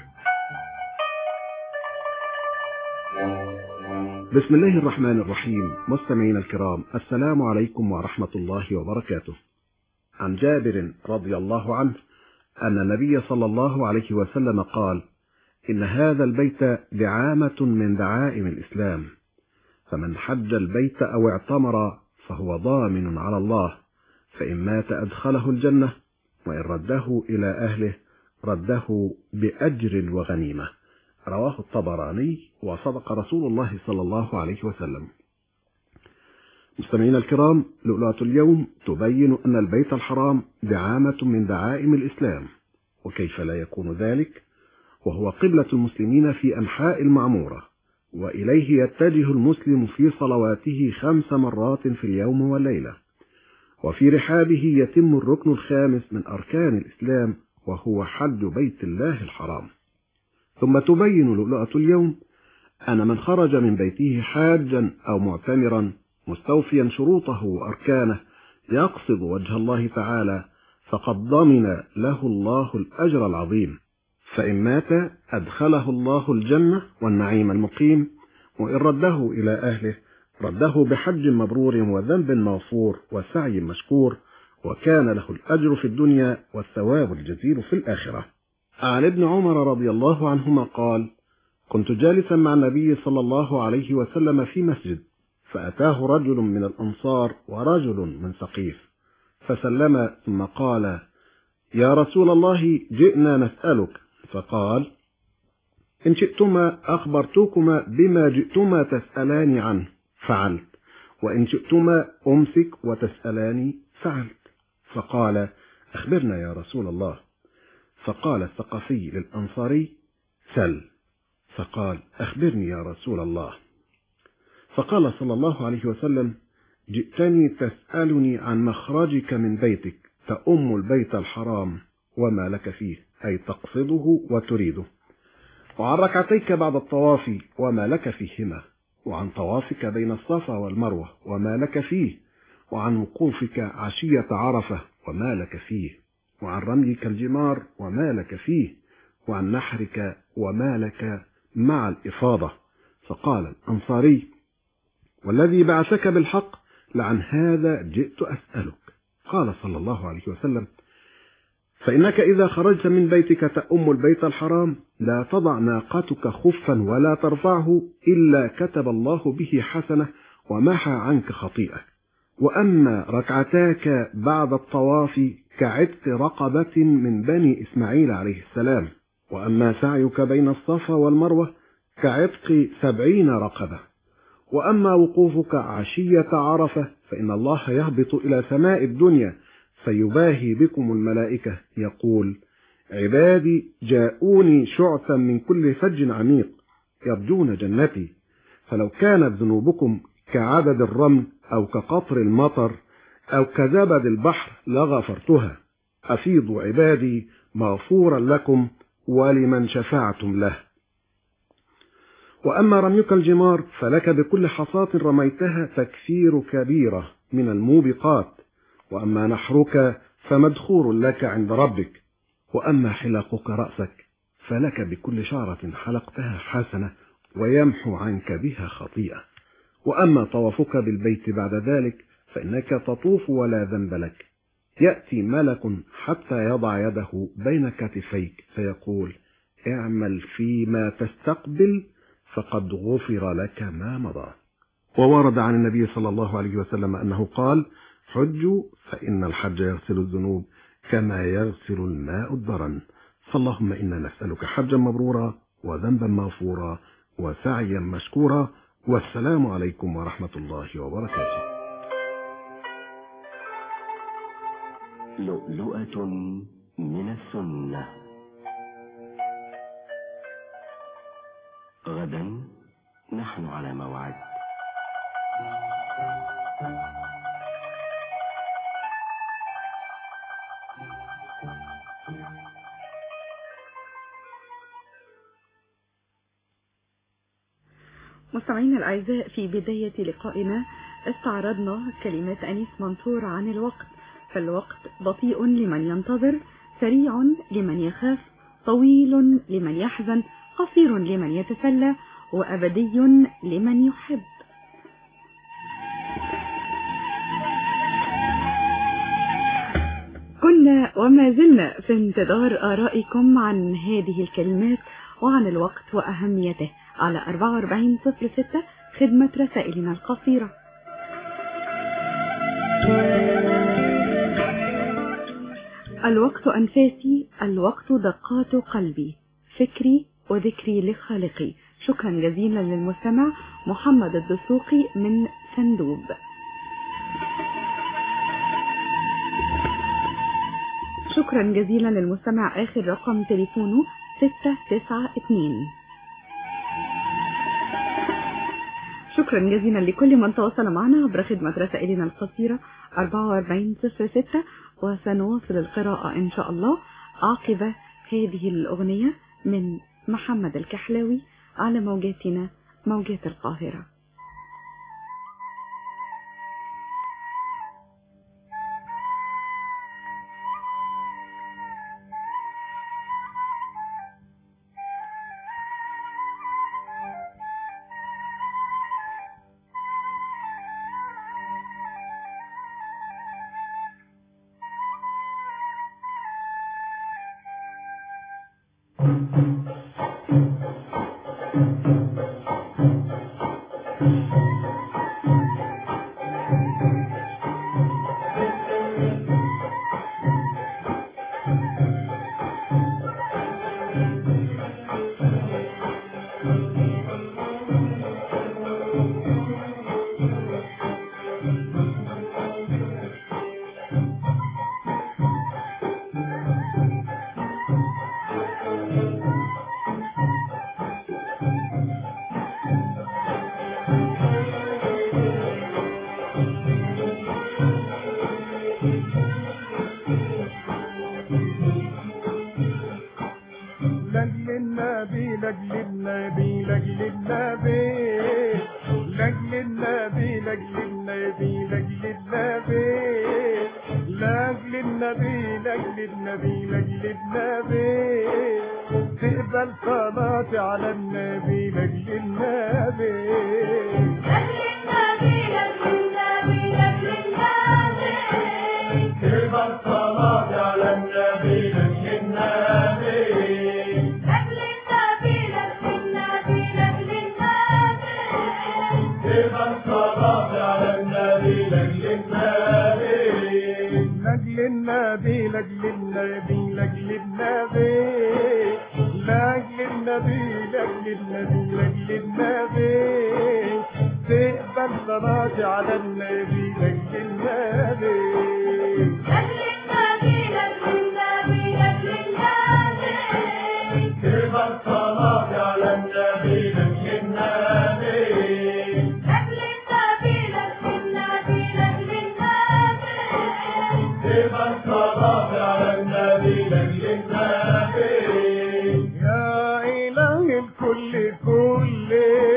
بسم الله الرحمن الرحيم مستمعينا الكرام السلام عليكم ورحمة الله وبركاته عن جابر رضي الله عنه أن النبي صلى الله عليه وسلم قال إن هذا البيت دعامة من دعائم الإسلام فمن حج البيت أو اعتمر فهو ضامن على الله فإن مات أدخله الجنة وإن رده إلى أهله رده بأجر وغنيمة رواه الطبراني وصدق رسول الله صلى الله عليه وسلم مستمعينا الكرام لؤلؤة اليوم تبين أن البيت الحرام دعامة من دعائم الإسلام وكيف لا يكون ذلك وهو قبلة المسلمين في أنحاء المعمورة وإليه يتجه المسلم في صلواته خمس مرات في اليوم والليلة وفي رحابه يتم الركن الخامس من أركان الإسلام وهو حج بيت الله الحرام ثم تبين لؤلؤة اليوم أن من خرج من بيته حاجا أو معتمرا مستوفيا شروطه وأركانه يقصد وجه الله تعالى فقد ضمن له الله الأجر العظيم فإن مات أدخله الله الجنة والنعيم المقيم وإن رده إلى أهله رده بحج مبرور وذنب مغفور وسعي مشكور وكان له الأجر في الدنيا والثواب الجزيل في الآخرة عن ابن عمر رضي الله عنهما قال كنت جالسا مع النبي صلى الله عليه وسلم في مسجد فأتاه رجل من الأنصار ورجل من ثقيف فسلم ثم قال يا رسول الله جئنا نسألك فقال إن شئتما أخبرتكما بما جئتما تسألان عنه فعلت وإن شئتما أمسك وتسألاني فعلت فقال أخبرنا يا رسول الله فقال الثقفي للأنصاري سل فقال أخبرني يا رسول الله فقال صلى الله عليه وسلم جئتني تسألني عن مخرجك من بيتك تأم البيت الحرام وما لك فيه أي تقصده وتريده وعن ركعتيك بعد الطواف وما لك فيهما وعن طوافك بين الصفا والمروة وما لك فيه وعن وقوفك عشية عرفة وما لك فيه وعن رميك الجمار وما لك فيه وعن نحرك وما لك مع الإفاضة فقال الأنصاري والذي بعثك بالحق لعن هذا جئت أسألك قال صلى الله عليه وسلم فإنك إذا خرجت من بيتك تأم البيت الحرام لا تضع ناقتك خفا ولا ترفعه إلا كتب الله به حسنة ومحى عنك خطيئة وأما ركعتاك بعد الطواف كعتق رقبة من بني إسماعيل عليه السلام وأما سعيك بين الصفا والمروة كعتق سبعين رقبة وأما وقوفك عشية عرفة فإن الله يهبط إلى سماء الدنيا فيباهي بكم الملائكة يقول عبادي جاءوني شعثا من كل فج عميق يرجون جنتي فلو كانت ذنوبكم كعدد الرمل أو كقطر المطر أو كزبد البحر لغفرتها أفيضوا عبادي مغفورا لكم ولمن شفعتم له وأما رميك الجمار فلك بكل حصاة رميتها تكفير كبيرة من الموبقات وأما نحرك فمدخور لك عند ربك وأما حلاقك رأسك فلك بكل شعرة حلقتها حسنة ويمحو عنك بها خطيئة وأما طوافك بالبيت بعد ذلك فإنك تطوف ولا ذنب لك يأتي ملك حتى يضع يده بين كتفيك فيقول اعمل فيما تستقبل فقد غفر لك ما مضى وورد عن النبي صلى الله عليه وسلم أنه قال حجوا فإن الحج يغسل الذنوب كما يغسل الماء الدرن فاللهم إنا نسألك حجا مبرورا وذنبا مغفورا وسعيا مشكورا والسلام عليكم ورحمة الله وبركاته لؤلؤة من السنة غدا نحن على موعد مستمعينا الأعزاء في بداية لقائنا استعرضنا كلمات أنيس منصور عن الوقت فالوقت بطيء لمن ينتظر سريع لمن يخاف طويل لمن يحزن قصير لمن يتسلى وأبدي لمن يحب كنا وما زلنا في انتظار آرائكم عن هذه الكلمات وعن الوقت وأهميته على 4406 خدمة رسائلنا القصيرة الوقت أنفاسي الوقت دقات قلبي فكري وذكري لخالقي شكرا جزيلا للمستمع محمد الدسوقي من سندوب شكرا جزيلا للمستمع آخر رقم تليفونه 692 شكرا جزيلا لكل من تواصل معنا عبر خدمة رسائلنا القصيرة 4406 وسنواصل القراءة إن شاء الله عقب هذه الأغنية من محمد الكحلاوي على موجاتنا موجات القاهرة لاجل النبي لاجل النبي لاجل النبي لاجل النبي لاجل النبي لاجل النبي لاجل النبي لاجل النبي لاجل النبي تقبل صلاتي على النبي لاجل النبي تقبل صلاتي على النبي لاجل النبي تقبل صلاتي على النبي لاجل النبي لاجل النبي لاجل النبي لاجل النبي لاجل النبي لاجل النبي لاجل النبي تقبل صلاتي على النبي لاجل النبي تقبل صلاتي على النبي لاجل النبي تقبل صلاتي على النبي لاجل النبي يا إله الكل كل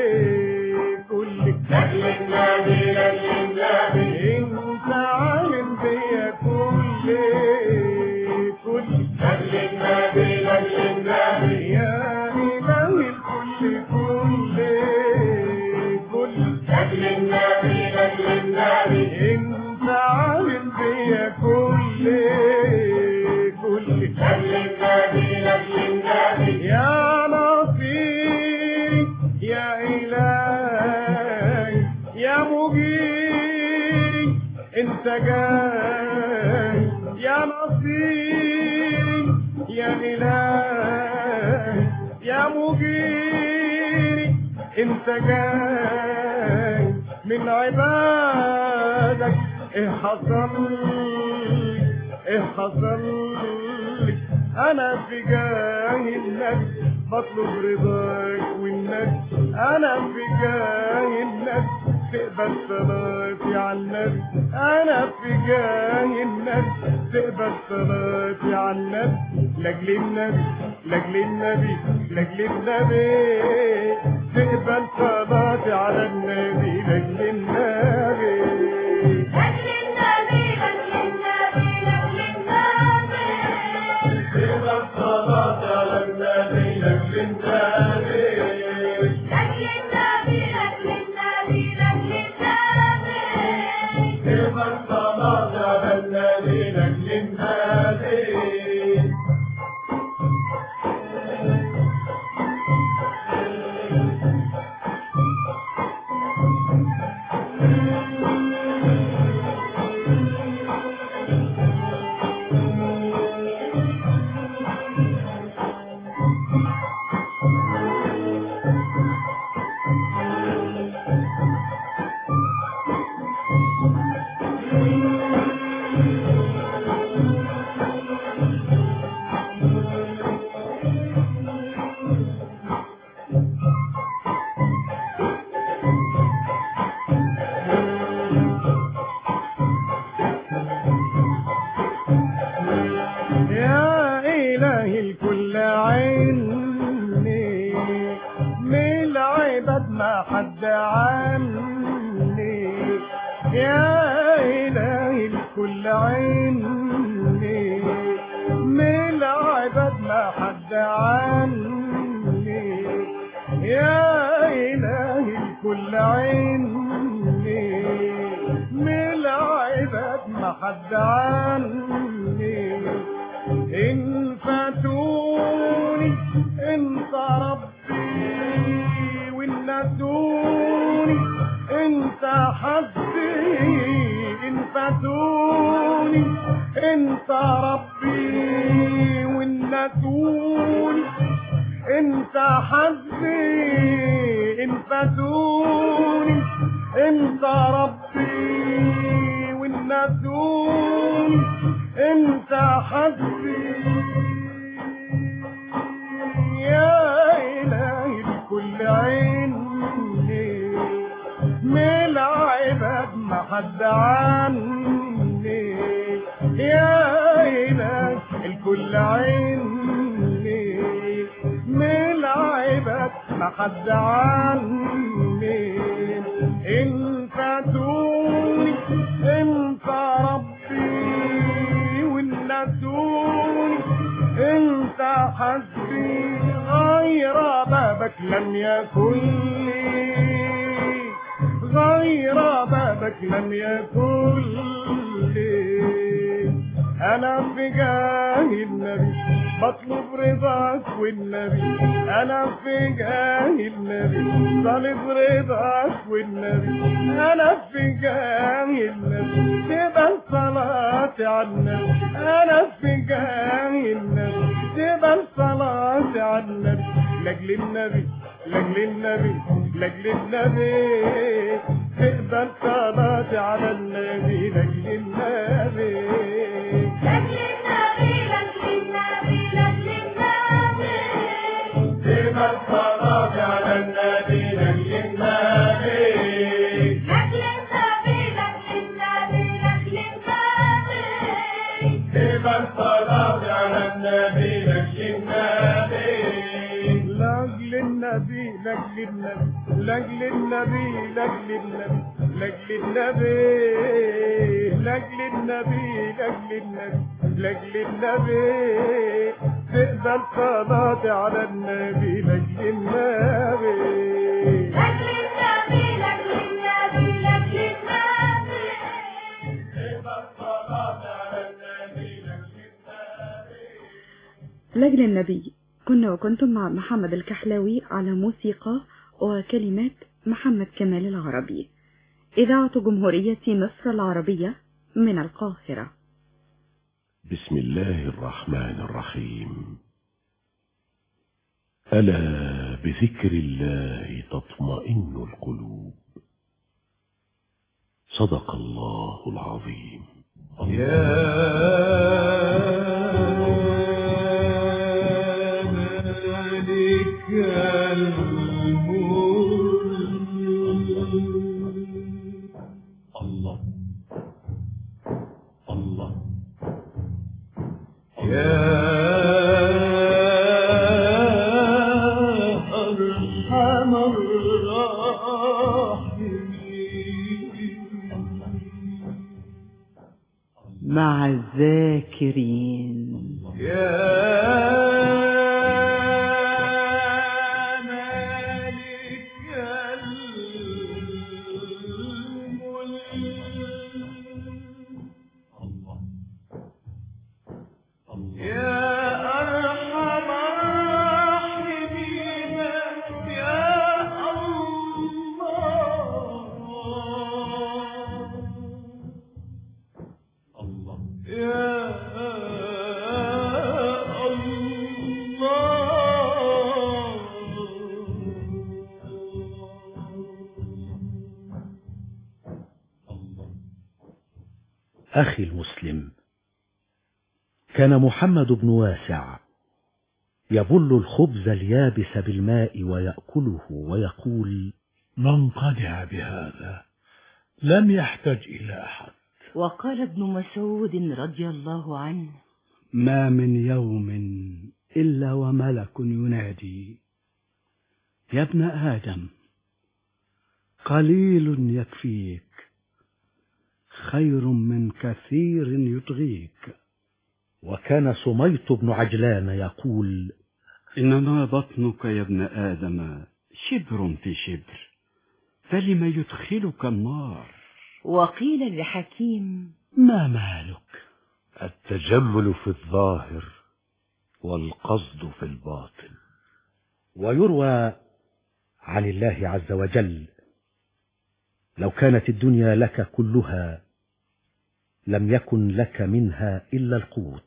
كل لاجل النبي لاجل النبي انت عالم بيا كل كل لاجل النبي لاجل النبي يا إله الكل كل كل لاجل النبي لاجل النبي انت عالم بيا كل كل لاجل النبي لاجل النبي يا نصيري يا إلهي يا مجيري انت جاي يا نصيري يا إلهي يا مجيري انت جاي من عبادك ايه حصل لي ايه حصل لي انا في جاه النبي بطلب رضاك والنبي انا في جاه النبي تقبل صلاتي على النبي انا في جاه النبي تقبل صلاتي على النبي لاجل النبي لاجل النبي لاجل النبي تقبل صلاتي على النبي لاجل النبي تقبل صلاتي على النبي لاجل النبي تقبل صلاتي على النبي لاجل النبي ما حد عني يا إلهي الكل عني من العباد ما حد عني يا إلهي الكل عني من العباد ما حد عني إن فاتوني انت ربي وإن نادوني انت حسبي إن فاتوني انت ربي وإن نادوني انت حسبي إن فاتوني انت ربي وإن نادوني انت حسبي يا إلهي الكل عيني من العباد ما حد عني يا إلهي الكل عيني من العباد ما حد عني إن فاتوني انت ربي وإن نسوني انت حسبي غير بابك لم يكن لي غير بابك لم يكن لي انا في جاه النبي بطلب رضاك والنبي انا في جاه النبي طالب رضاك والنبي انا في جاه النبي تبقى صلاتي على النبي انا في جاه النبي تبقى صلاتي على النبي لاجل النبي لاجل النبي لاجل النبي تقبل صلاتي على النبي لاجل النبي تقبل صلاتي على النبي لاجل النبي تقبل صلاتي على النبي لاجل النبي لاجل النبي لاجل النبي لاجل النبي لاجل النبي لاجل النبي لاجل النبي لاجل النبي تقبل صلاتي على النبي لاجل النبي لجل النبي كنا وكنتم مع محمد الكحلاوي على موسيقى وكلمات محمد كمال العربي إذاعة جمهورية مصر العربية من القاهرة بسم الله الرحمن الرحيم ألا بذكر الله تطمئن القلوب صدق الله العظيم الله الله أرحم مع الذاكرين أخي المسلم كان محمد بن واسع يبل الخبز اليابس بالماء ويأكله ويقول من قنع بهذا لم يحتج إلى أحد وقال ابن مسعود رضي الله عنه ما من يوم إلا وملك ينادي يا ابن آدم قليل يكفيك خير من كثير يطغيك وكان سميط بن عجلان يقول إنما بطنك يا ابن آدم شبر في شبر فلم يدخلك النار وقيل لحكيم ما مالك التجمل في الظاهر والقصد في الباطن ويروى عن الله عز وجل لو كانت الدنيا لك كلها لم يكن لك منها إلا القوت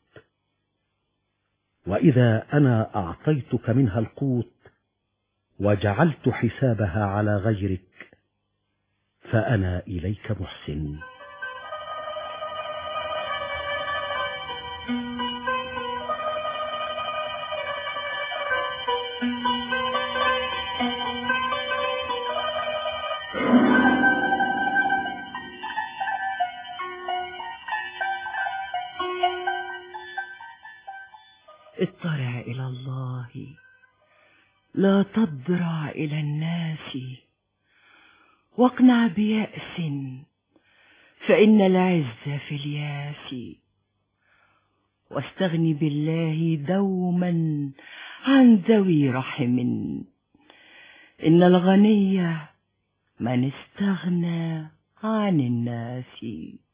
وإذا أنا أعطيتك منها القوت وجعلت حسابها على غيرك فأنا إليك محسن اطلع إلى الله لا تضرع إلى الناس واقنع بيأس فإن العز في الياس واستغن بالله دوما عن ذوي رحم إن الغني من استغنى عن الناس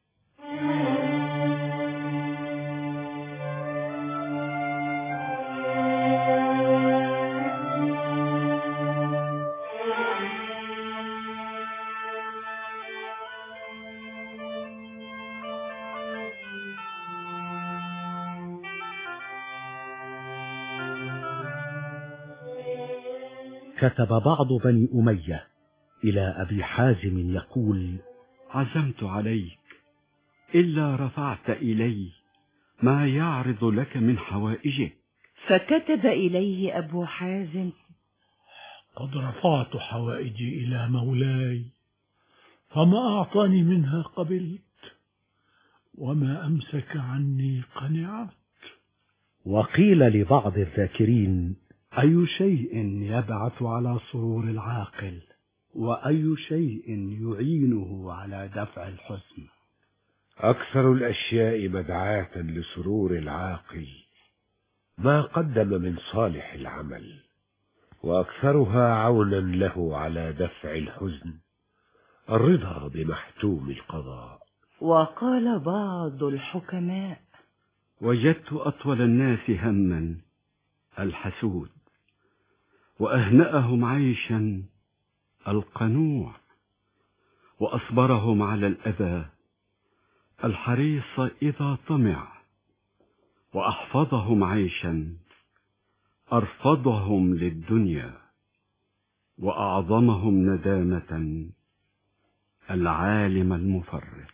كتب بعض بني أمية إلى أبي حازم يقول عزمت عليك إلا رفعت إلي ما يعرض لك من حوائجك فكتب إليه أبو حازم قد رفعت حوائجي إلى مولاي فما أعطاني منها قبلت وما أمسك عني قنعت وقيل لبعض الذاكرين أي شيء يبعث على سرور العاقل وأي شيء يعينه على دفع الحزن أكثر الأشياء مدعاة لسرور العاقل ما قدم من صالح العمل وأكثرها عونا له على دفع الحزن الرضا بمحتوم القضاء وقال بعض الحكماء وجدت أطول الناس هما الحسود وأهنأهم عيشا القنوع وأصبرهم على الأذى الحريص إذا طمع وأحفظهم عيشا أرفضهم للدنيا وأعظمهم ندامة العالم المفرط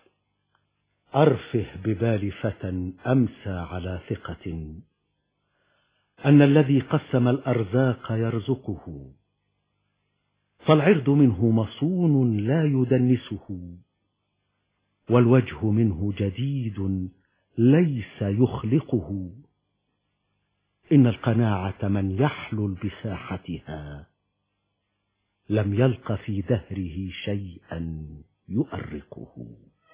أرفه ببال فتى أمسى على ثقة أن الذي قسم الأرزاق يرزقه فالعرض منه مصون لا يدنسه والوجه منه جديد ليس يخلقه إن القناعة من يحلل بساحتها لم يلق في دهره شيئا يؤرقه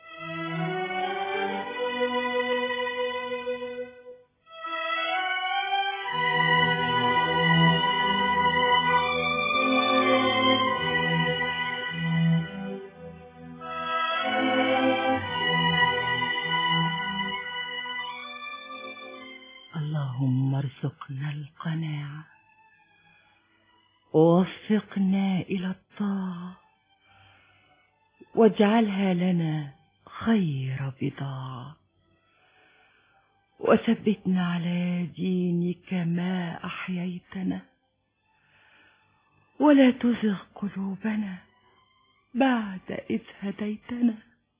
اللهم ارزقنا القناعة ووفقنا إلى الطاعة واجعلها لنا خير بضاعة وثبتنا على دينك ما أحييتنا ولا تزغ قلوبنا بعد إذ هديتنا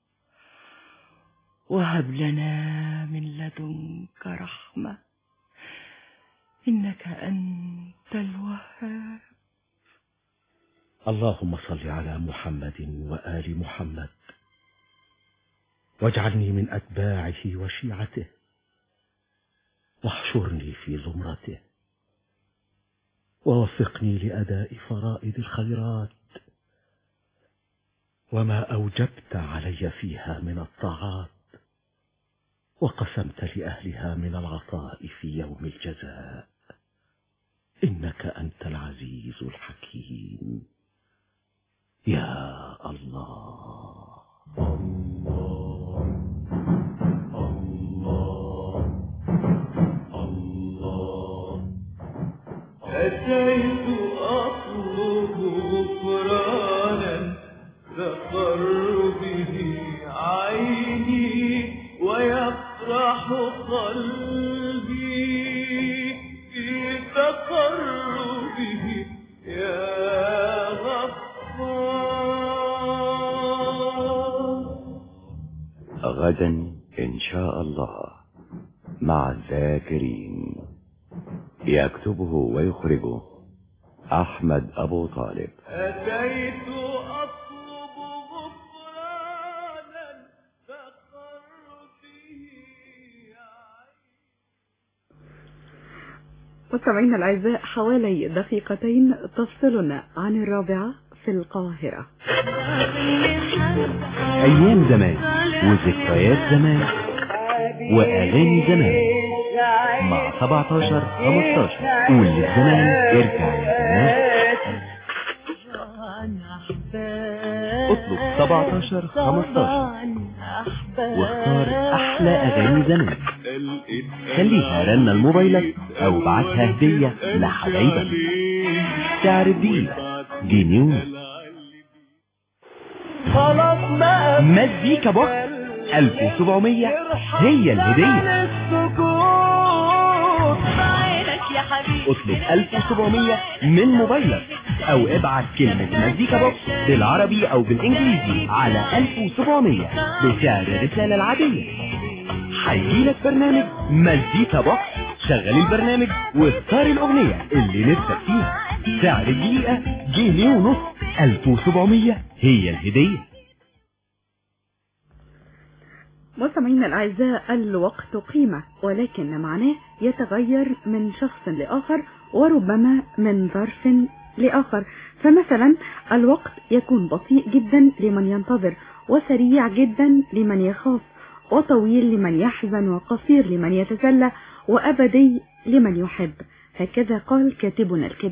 وهب لنا من لدنك رحمة إنك أنت الوهاب اللهم صل على محمد وآل محمد واجعلني من أتباعه وشيعته واحشرني في زمرته ووفقني لأداء فرائض الخيرات وما أوجبت علي فيها من الطاعات وقسمت لأهلها من العطاء في يوم الجزاء إنك أنت العزيز الحكيم يا الله أتيت أطلب غفرانا تقر به عيني ويفرح قلبي في تقربه يا غفار غدا إن شاء الله مع الذاكرين يكتبه ويخرجه أحمد أبو طالب أتيت أطلب غفرانا تقر به مستمعينا الأعزاء حوالي دقيقتين تفصلنا عن الرابعة في القاهرة أيام زمان وذكريات زمان وأغاني زمان مع 17 15 قول للزمان ارجع يا زمان اطلب 17 15 واختار أحلى أغاني زمان خليها رنة لموبايلك أو ابعتها هدية لحبايبك سعر الدقيقة جنيه خلاص بقى مزيكا بوكس 1700 هي الهدية السكوت بعينك يا حبيبي اطلب 1700 من موبايلك او ابعت كلمة مزيكا بوكس بالعربي او بالانجليزي على 1700 بسعر الرسالة العادية هيجيلك برنامج مزيكا بوكس شغل البرنامج واختار الاغنية اللي نفسك فيها سعر الدقيقة جنيه ونص 1700 هي الهدية مستمعينا الأعزاء الوقت قيمة ولكن معناه يتغير من شخص لآخر وربما من ظرف لآخر فمثلا الوقت يكون بطيء جدا لمن ينتظر وسريع جدا لمن يخاف وطويل لمن يحزن وقصير لمن يتسلى وأبدي لمن يحب هكذا قال كاتبنا الكبير